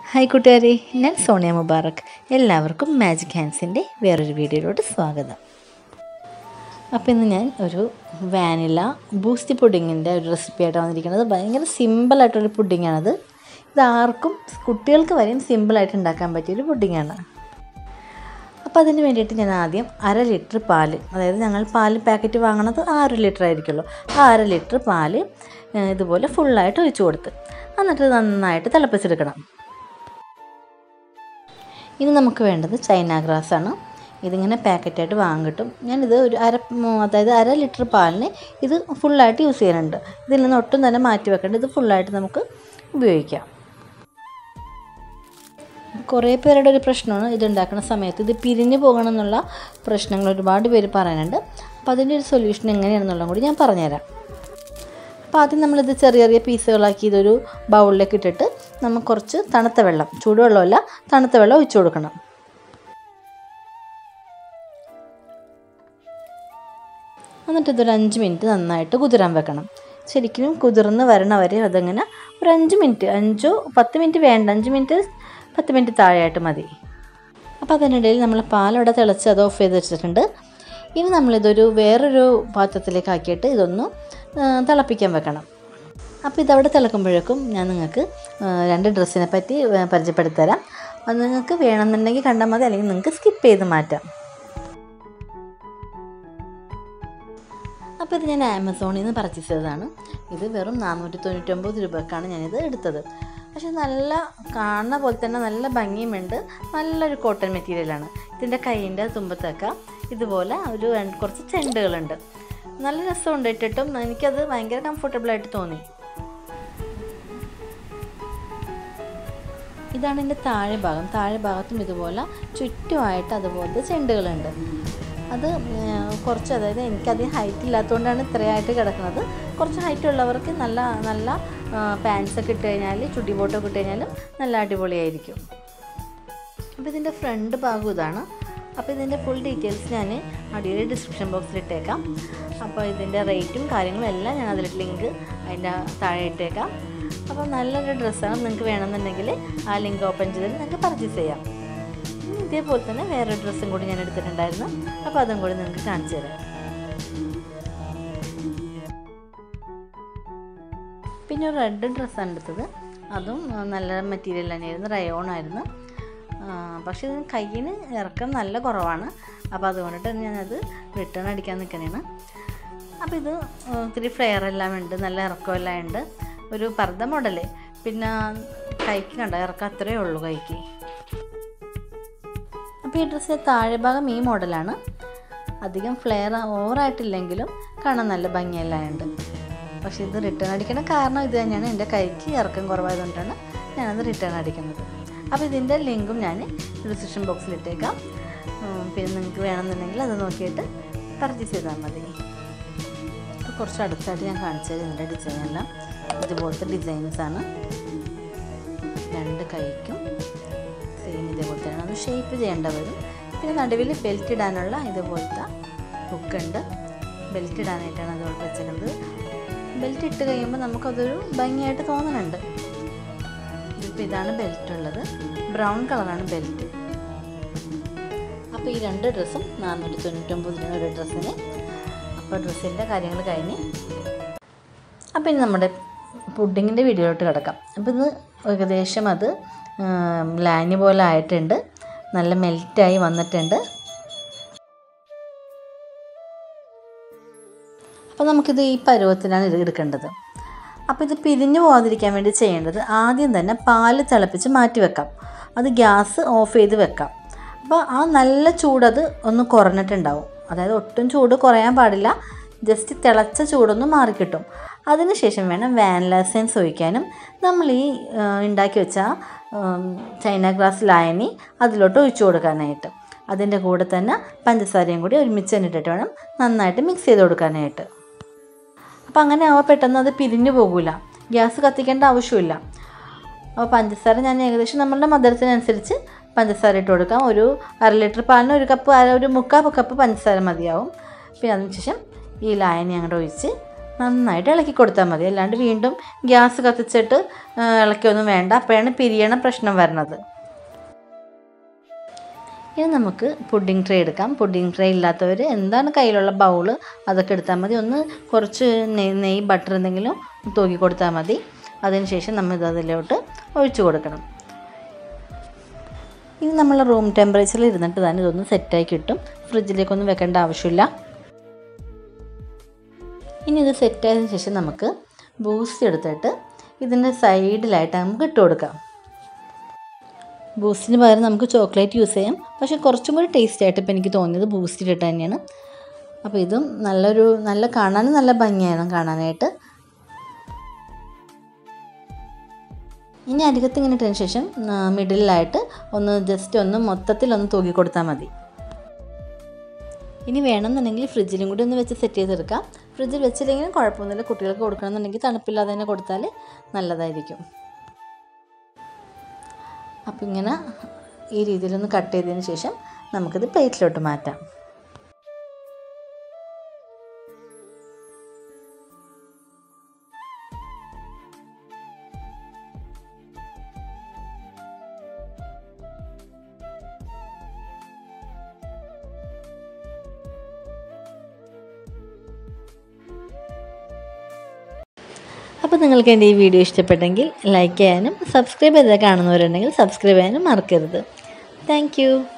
hi കൂട്ടുകാരെ ഞാൻ സോണിയ മുബാറക് എല്ലാവർക്കും മാജിക് ഹാൻഡ്സിൻ്റെ വേറൊരു വീഡിയോയിലോട്ട് സ്വാഗതം അപ്പോൾ ഇന്ന് ഞാൻ ഒരു വാനില ബൂസ്റ്റി പുഡിങ്ങിൻ്റെ ഒരു റെസിപ്പിയായിട്ട് വന്നിരിക്കുന്നത് ഭയങ്കര സിമ്പിളായിട്ടൊരു പുഡിങ്ങാണത് ഇത് ആർക്കും കുട്ടികൾക്ക് വരെയും സിമ്പിളായിട്ട് ഉണ്ടാക്കാൻ പറ്റിയൊരു പുഡിങ്ങാണ് അപ്പോൾ അതിന് വേണ്ടിയിട്ട് ഞാൻ ആദ്യം അര ലിറ്റർ പാല് അതായത് ഞങ്ങൾ പാല് പാക്കറ്റ് വാങ്ങണത് ആറ് ലിറ്റർ ആയിരിക്കുമല്ലോ ആ അര ലിറ്റർ പാല് ഏഹ്, ഇതുപോലെ ഫുള്ളായിട്ട് ഒഴിച്ചു കൊടുത്ത് എന്നിട്ട് നന്നായിട്ട് തിളപ്പിച്ചെടുക്കണം ഇനി നമുക്ക് വേണ്ടത് ചൈന ഗ്രാസ് ആണ് ഇതിങ്ങനെ പാക്കറ്റായിട്ട് വാങ്ങാൻ കിട്ടും ഞാനിത് ഒരു അര മൂ- അതായത് അര ലിറ്റർ പാലിന് ഇത് ഫുള്ളായിട്ട് യൂസ് ചെയ്യാനുണ്ട് ഇതിൽ നിന്ന് ഒട്ടും തന്നെ മാറ്റി വെക്കേണ്ട ഇത് ഫുള്ളായിട്ട് നമുക്ക് ഉപയോഗിക്കാം കുറേ പേരുടെ ഒരു പ്രശ്നമാണ് ഇത് ഉണ്ടാക്കുന്ന സമയത്ത് ഇത് പിരിഞ്ഞു പോകണം എന്നുള്ള പ്രശ്നങ്ങൾ ഒരുപാട് പേര് പറയാനുണ്ട് അപ്പോൾ അതിൻ്റെ ഒരു സൊല്യൂഷൻ എങ്ങനെയാണെന്നുള്ളതും കൂടി ഞാൻ പറഞ്ഞുതരാം അപ്പോൾ ആദ്യം നമ്മളിത് ചെറിയ ചെറിയ പീസുകളാക്കി ഇതൊരു ബൗളിലേക്ക് ഇട്ടിട്ട് നമ്മൾ കുറച്ച് തണുത്ത വെള്ളം ചൂടുവെള്ളമല്ല തണുത്ത വെള്ളം ഒഴിച്ചു കൊടുക്കണം എന്നിട്ട് ഇതൊരു അഞ്ച് മിനിറ്റ് നന്നായിട്ട് കുതിരാൻ വെക്കണം ശരിക്കും കുതിർന്ന് വരണ വരെ അതങ്ങനെ ഒരു അഞ്ച് മിനിറ്റ് അഞ്ചോ പത്ത് മിനിറ്റ് വേണ്ട അഞ്ച് മിനിറ്റ് പത്ത് മിനിറ്റ് താഴെയായിട്ട് മതി അപ്പോൾ അതിനിടയിൽ നമ്മൾ പാലവിടെ തിളച്ച് അത് ഓഫ് ചെയ്ത് വെച്ചിട്ടുണ്ട് ഇനി നമ്മളിതൊരു വേറൊരു പാത്രത്തിലേക്ക് ആക്കിയിട്ട് ഇതൊന്ന് ആ, തിളപ്പിക്കാൻ വെക്കണം അപ്പോൾ ഇതവിടെ തിളക്കുമ്പോഴേക്കും ഞാൻ നിങ്ങൾക്ക് ആ, രണ്ട് ഡ്രസ്സിനെ പറ്റി ആ, പരിചയപ്പെടുത്തി തരാം അത് നിങ്ങൾക്ക് വേണമെന്നുണ്ടെങ്കിൽ കണ്ടാൽ മതി അല്ലെങ്കിൽ നിങ്ങൾക്ക് സ്കിപ്പ് ചെയ്ത് മാറ്റാം അപ്പോൾ ഇത് ഞാൻ ആമസോണിൽ നിന്ന് പർച്ചേസ് ചെയ്തതാണ് ഇത് വെറും നാനൂറ്റി തൊണ്ണൂറ്റൊമ്പത് രൂപക്കാണ് ഞാനിത് എടുത്തത് പക്ഷേ നല്ല കാണുന്ന പോലെ തന്നെ നല്ല ഭംഗിയുമുണ്ട് നല്ലൊരു കോട്ടൺ മെറ്റീരിയലാണ് ഇതിൻ്റെ കൈയിൻ്റെ തുമ്പത്തൊക്കെ ഇതുപോലെ ഒരു രണ്ട് കുറച്ച് ചെണ്ടുകളുണ്ട് നല്ല രസമുണ്ട് ഇട്ടിട്ടും എനിക്കത് ഭയങ്കര കംഫർട്ടബിളായിട്ട് തോന്നി ഇതാണ് എൻ്റെ താഴെ ഭാഗം താഴെ ഭാഗത്തും ഇതുപോലെ ചുറ്റുമായിട്ട് അതുപോലത്തെ ചെണ്ടുകളുണ്ട് അത് ഏർ, കുറച്ച് അതായത് എനിക്കധികം ഹൈറ്റ് ഇല്ലാത്തതുകൊണ്ടാണ് ഇത്രയായിട്ട് കിടക്കുന്നത് കുറച്ച് ഹൈറ്റ് ഉള്ളവർക്ക് നല്ല നല്ല പാൻസ് ഒക്കെ ഇട്ട് കഴിഞ്ഞാൽ ചുടി ബോട്ടൊക്കെ ഇട്ട് കഴിഞ്ഞാലും നല്ല അടിപൊളിയായിരിക്കും അപ്പോൾ ഇതിൻ്റെ ഫ്രണ്ട് ഭാഗം ഇതാണ് അപ്പോൾ ഇതിൻ്റെ ഫുൾ ഡീറ്റെയിൽസ് ഞാൻ അടിയിൽ ഡിസ്ക്രിപ്ഷൻ ബോക്സിൽ ഇട്ടേക്കാം അപ്പോൾ ഇതിൻ്റെ റേറ്റും കാര്യങ്ങളും എല്ലാം ഞാൻ അതിൽ ലിങ്ക് അതിൻ്റെ താഴെ ഇട്ടേക്കാം അപ്പോൾ നല്ലൊരു ഡ്രസ്സാണ് നിങ്ങൾക്ക് വേണമെന്നുണ്ടെങ്കിൽ ആ ലിങ്ക് ഓപ്പൺ ചെയ്തിട്ട് നിങ്ങൾക്ക് പർച്ചേസ് ചെയ്യാം ഇനി ഇതേപോലെ തന്നെ വേറെ ഡ്രസ്സും കൂടി ഞാൻ എടുത്തിട്ടുണ്ടായിരുന്നു അപ്പോൾ അതും കൂടി നിങ്ങൾക്ക് കാണിച്ചു തരാം പിന്നെ ഒരു റെഡ് ഡ്രസ്സാണ് എടുത്തത് അതും ആ, നല്ല മെറ്റീരിയൽ തന്നെയായിരുന്നു റയോൺ ആയിരുന്നു ആ, പക്ഷേ ഇതിന് കയ്യിന് ഇറക്കം നല്ല കുറവാണ് അപ്പോൾ അതുകൊണ്ടിട്ട് ഞാനത് റിട്ടേൺ അടിക്കാൻ നിൽക്കുന്നതാണ് അപ്പോൾ ഇത് ആ, ഇത്തിരി ഫ്ലെയർ എല്ലാം ഉണ്ട് നല്ല ഇറക്കമെല്ലാം ഉണ്ട് ഒരു പർദ്ദ മോഡല് പിന്നെ കൈക്ക് കണ്ട ഇറക്കം അത്രയേ ഉള്ളൂ കൈക്ക് അപ്പോൾ ഈ ഡ്രസ്സിൻ്റെ താഴെ ഭാഗം ഈ മോഡലാണ് അധികം ഫ്ലെയർ ഓവറായിട്ടില്ലെങ്കിലും കാണാൻ നല്ല ഭംഗിയെല്ലാം ഉണ്ട് പക്ഷേ ഇത് റിട്ടേൺ അടിക്കണ കാരണം ഇത് തന്നെയാണ് എൻ്റെ കൈക്ക് ഇറക്കം കുറവായതുകൊണ്ടാണ് ഞാനത് റിട്ടേൺ അടിക്കുന്നത് അപ്പോൾ ഇതിൻ്റെ ലിങ്കും ഞാൻ ഡിസ്ക്രിപ്ഷൻ ബോക്സിൽ ഇട്ടേക്കാം ഉം, പിന്നെ നിങ്ങൾക്ക് വേണമെന്നുണ്ടെങ്കിൽ അത് നോക്കിയിട്ട് പർച്ചേസ് ചെയ്താൽ മതി ഇപ്പോൾ കുറച്ച് അടുത്തായിട്ട് ഞാൻ കാണിച്ചത് ഇതിൻ്റെ ഡിസൈൻ എല്ലാം ഇതുപോലത്തെ ഡിസൈൻസ് ആണ് രണ്ട് കൈക്കും സെയിം ഇതേപോലെ തന്നെ ഒന്ന് ഷേപ്പ് ചെയ്യേണ്ട വരും പിന്നെ നടുവിൽ ബെൽറ്റ് ഇടാനുള്ള ഇതുപോലത്തെ ഹുക്ക് ഉണ്ട് ബെൽറ്റ് ഇടാനായിട്ടാണ് അത് വെച്ചിരുന്നത് ബെൽറ്റ് ഇട്ട് കഴിയുമ്പോൾ നമുക്കതൊരു ഭംഗിയായിട്ട് തോന്നുന്നുണ്ട് ഇതിപ്പോൾ ഇതാണ് ബെൽറ്റ് ഉള്ളത് ബ്രൗൺ കളറാണ് ബെൽറ്റ് അപ്പോൾ ഈ രണ്ട് ഡ്രസ്സും നാനൂറ്റി തൊണ്ണൂറ്റൊമ്പതിനാണ് ഒരു ഡ്രസ്സിന് അപ്പോൾ ഡ്രസ്സിൻ്റെ കാര്യങ്ങൾ കഴിഞ്ഞ് അപ്പോൾ ഇനി നമ്മുടെ പുഡിങ്ങിൻ്റെ വീഡിയോയിലോട്ട് കിടക്കാം അപ്പോൾ ഇത് ഏകദേശം അത് ലാനി പോലെ ആയിട്ടുണ്ട് നല്ല മെൽറ്റായി വന്നിട്ടുണ്ട് അപ്പോൾ നമുക്കിത് ഈ പരുവത്തിലാണ് ഇത് എടുക്കേണ്ടത് അപ്പോൾ ഇത് പിരിഞ്ഞു പോകാതിരിക്കാൻ വേണ്ടി ചെയ്യേണ്ടത് ആദ്യം തന്നെ പാല് തിളപ്പിച്ച് മാറ്റി വെക്കാം അത് ഗ്യാസ് ഓഫ് ചെയ്ത് വെക്കാം അപ്പോൾ ആ നല്ല ചൂടത് ഒന്ന് കുറഞ്ഞിട്ടുണ്ടാവും അതായത് ഒട്ടും ചൂട് കുറയാൻ പാടില്ല ജസ്റ്റ് തിളച്ച ചൂടൊന്ന് മാറിക്കിട്ടും അതിനുശേഷം വേണം വാനില എസൻസ് ഒഴിക്കാനും നമ്മൾ ഈ ആ, ഉണ്ടാക്കി വെച്ച ഉം, ചൈന ഗ്ലാസ് ലായനി അതിലോട്ട് ഒഴിച്ചു കൊടുക്കാനായിട്ട് അതിൻ്റെ കൂടെ തന്നെ പഞ്ചസാരയും കൂടി ഒരുമിച്ച് തന്നെ ഇട്ടിട്ട് വേണം നന്നായിട്ട് മിക്സ് ചെയ്ത് കൊടുക്കാനായിട്ട് അപ്പോൾ അങ്ങനെ ആവുമ്പോൾ പെട്ടെന്ന് അത് പിരിഞ്ഞു പോകില്ല ഗ്യാസ് കത്തിക്കേണ്ട ആവശ്യമില്ല അപ്പോൾ പഞ്ചസാര ഞാൻ ഏകദേശം നമ്മളുടെ മധുരത്തിനനുസരിച്ച് പഞ്ചസാര ഇട്ട് കൊടുക്കാം ഒരു അര ലിറ്റർ പാലിന് ഒരു കപ്പ് അര ഒരു മുക്കാൽ കപ്പ് പഞ്ചസാര മതിയാവും പിന്നെ അതിന് ശേഷം ഈ ലായനി അങ്ങോട്ട് ഒഴിച്ച് നന്നായിട്ട് ഇളക്കി കൊടുത്താൽ മതി അല്ലാണ്ട് വീണ്ടും ഗ്യാസ് കത്തിച്ചിട്ട് ആ, ഇളക്കിയൊന്നും വേണ്ട അപ്പോഴാണ് പിരിയണ പ്രശ്നം വരണത് ഇനി നമുക്ക് പുഡിംഗ് ട്രേ എടുക്കാം പുഡിംഗ് ട്രേ ഇല്ലാത്തവർ എന്താണ് കയ്യിലുള്ള ബൗള് അതൊക്കെ എടുത്താൽ മതി ഒന്ന് കുറച്ച് നെയ് നെയ്യ് ബട്ടർ എന്തെങ്കിലും തൂക്കി കൊടുത്താൽ മതി അതിനുശേഷം നമ്മൾ ഇത് അതിലോട്ട് ഒഴിച്ചു കൊടുക്കണം ഇനി നമ്മൾ റൂം ടെമ്പറേച്ചറിൽ ഇരുന്നിട്ട് തന്നെ ഇതൊന്ന് സെറ്റായി കിട്ടും ഫ്രിഡ്ജിലേക്കൊന്നും വെക്കേണ്ട ആവശ്യമില്ല ഇനി ഇത് സെറ്റായതിനു ശേഷം നമുക്ക് ബൂസ്റ്റ് എടുത്തിട്ട് ഇതിൻ്റെ സൈഡിലായിട്ട് നമുക്ക് ഇട്ട് കൊടുക്കാം ബൂസ്റ്റിന് പകരം നമുക്ക് ചോക്ലേറ്റ് യൂസ് ചെയ്യാം പക്ഷേ കുറച്ചും കൂടി ടേസ്റ്റ് ആയിട്ട് ഇപ്പോൾ എനിക്ക് തോന്നിയത് ബൂസ്റ്റിൽ ഇട്ട് തന്നെയാണ് അപ്പോൾ ഇതും നല്ലൊരു നല്ല കാണാനും നല്ല ഭംഗിയാണ് കാണാനായിട്ട് ഇനി അരികത്ത് ഇങ്ങനെ ഇട്ടതിന് ശേഷം മിഡിലായിട്ട് ഒന്ന് ജസ്റ്റ് ഒന്ന് മൊത്തത്തിൽ ഒന്ന് തൂക്കി കൊടുത്താൽ മതി ഇനി വേണമെന്നുണ്ടെങ്കിൽ ഫ്രിഡ്ജിലും കൂടി ഒന്ന് വെച്ച് സെറ്റ് ചെയ്തെടുക്കാം ഫ്രിഡ്ജിൽ വെച്ചില്ലെങ്കിലും കുഴപ്പമൊന്നുമില്ല കുട്ടികൾക്ക് കൊടുക്കണമെന്നുണ്ടെങ്കിൽ തണുപ്പില്ലാതെ തന്നെ കൊടുത്താൽ നല്ലതായിരിക്കും അപ്പം ഇങ്ങനെ ഈ രീതിയിലൊന്ന് കട്ട് ചെയ്തതിന് ശേഷം നമുക്കിത് പ്ലേറ്റിലോട്ട് മാറ്റാം അപ്പോൾ നിങ്ങൾക്ക് എൻ്റെ ഈ വീഡിയോ ഇഷ്ടപ്പെട്ടെങ്കിൽ ലൈക്ക് ചെയ്യാനും സബ്സ്ക്രൈബ് ചെയ്ത് കാണുന്നവരുണ്ടെങ്കിൽ സബ്സ്ക്രൈബ് ചെയ്യാനും മറക്കരുത് താങ്ക്